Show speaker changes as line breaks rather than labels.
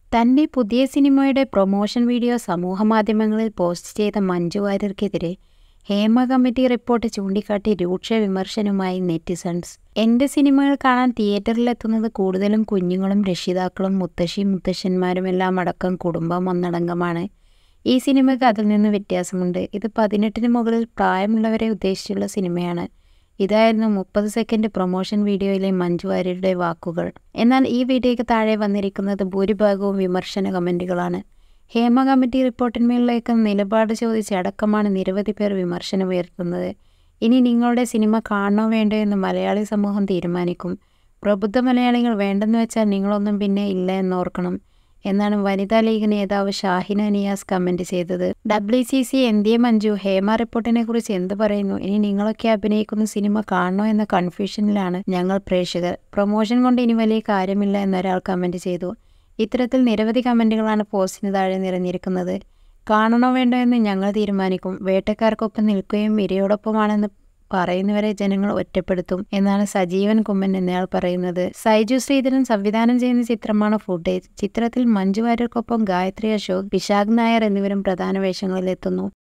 തന്റെ പുതിയ സിനിമയുടെ പ്രൊമോഷൻ വീഡിയോ സമൂഹമാധ്യമങ്ങളിൽ പോസ്റ്റ് ചെയ്ത മഞ്ജു വാര്യർക്കെതിരെ ഹേമ കമ്മിറ്റി റിപ്പോർട്ട് ചൂണ്ടിക്കാട്ടി രൂക്ഷ വിമർശനവുമായി നെറ്റിസൺസ് എന്റെ സിനിമകൾ കാണാൻ തിയേറ്ററിലെത്തുന്നത് കൂടുതലും കുഞ്ഞുങ്ങളും രക്ഷിതാക്കളും മുത്തശ്ശി മുത്തശ്ശന്മാരുമെല്ലാം അടക്കം കുടുംബം ഒന്നടങ്കമാണ് ഈ സിനിമയ്ക്ക് അതിൽ നിന്ന് വ്യത്യാസമുണ്ട് ഇത് പതിനെട്ടിന് മുകളിൽ പ്രായമുള്ളവരെ ഉദ്ദേശിച്ചുള്ള സിനിമയാണ് ഇതായിരുന്നു മുപ്പത് സെക്കൻഡ് പ്രൊമോഷൻ വീഡിയോയിലെ മഞ്ജു വാര്യരുടെ വാക്കുകൾ എന്നാൽ ഈ വീഡിയോയ്ക്ക് താഴെ വന്നിരിക്കുന്നത് ഭൂരിഭാഗവും വിമർശന കമൻറ്റുകളാണ് ഹേമ കമ്മിറ്റി റിപ്പോർട്ടിന്മേലിലേക്ക് നിലപാട് ചോദിച്ച് അടക്കമാണ് നിരവധി പേർ വിമർശനം ഉയർത്തുന്നത് ഇനി നിങ്ങളുടെ സിനിമ കാണണോ വേണ്ടോ എന്ന് മലയാളി സമൂഹം തീരുമാനിക്കും പ്രബുദ്ധ മലയാളികൾ വേണ്ടെന്ന് വെച്ചാൽ നിങ്ങളൊന്നും പിന്നെ ഇല്ല എന്നോർക്കണം എന്നാണ് വനിതാ ലീഗ് നേതാവ് ഷാഹിന നിയാസ് കമന്റ് ചെയ്തത് ഡബ്ല്യു സി സി എന്തിയെ മഞ്ജു ഹേമ റിപ്പോർട്ടിനെ കുറിച്ച് എന്ത് പറയുന്നു ഇനി നിങ്ങളൊക്കെ അഭിനയിക്കുന്ന സിനിമ കാണണോ എന്ന കൺഫ്യൂഷനിലാണ് ഞങ്ങൾ പ്രേക്ഷകർ പ്രൊമോഷൻ കൊണ്ട് ഇനി വലിയ കാര്യമില്ല എന്നൊരാൾ കമന്റ് ചെയ്തു ഇത്തരത്തിൽ നിരവധി കമന്റുകളാണ് പോസ്റ്റിന് താഴെ നിറഞ്ഞിരിക്കുന്നത് കാണണോ വേണ്ടോ എന്ന് ഞങ്ങൾ തീരുമാനിക്കും വേട്ടക്കാർക്കൊപ്പം നിൽക്കുകയും ഇരയോടൊപ്പമാണെന്ന് പറയുന്നവരെ ജനങ്ങൾ ഒറ്റപ്പെടുത്തും എന്നാണ് സജീവൻ കുമ്മൻ എന്നയാൾ പറയുന്നത് സൈജു ശ്രീധരൻ സംവിധാനം ചെയ്യുന്ന ചിത്രമാണ് ഫുട്ടേജ് ചിത്രത്തിൽ മഞ്ജു വാര്യർക്കൊപ്പം ഗായത്രി അശോക് വിശാഖ് നായർ എന്നിവരും പ്രധാന വേഷങ്ങളിലെത്തുന്നു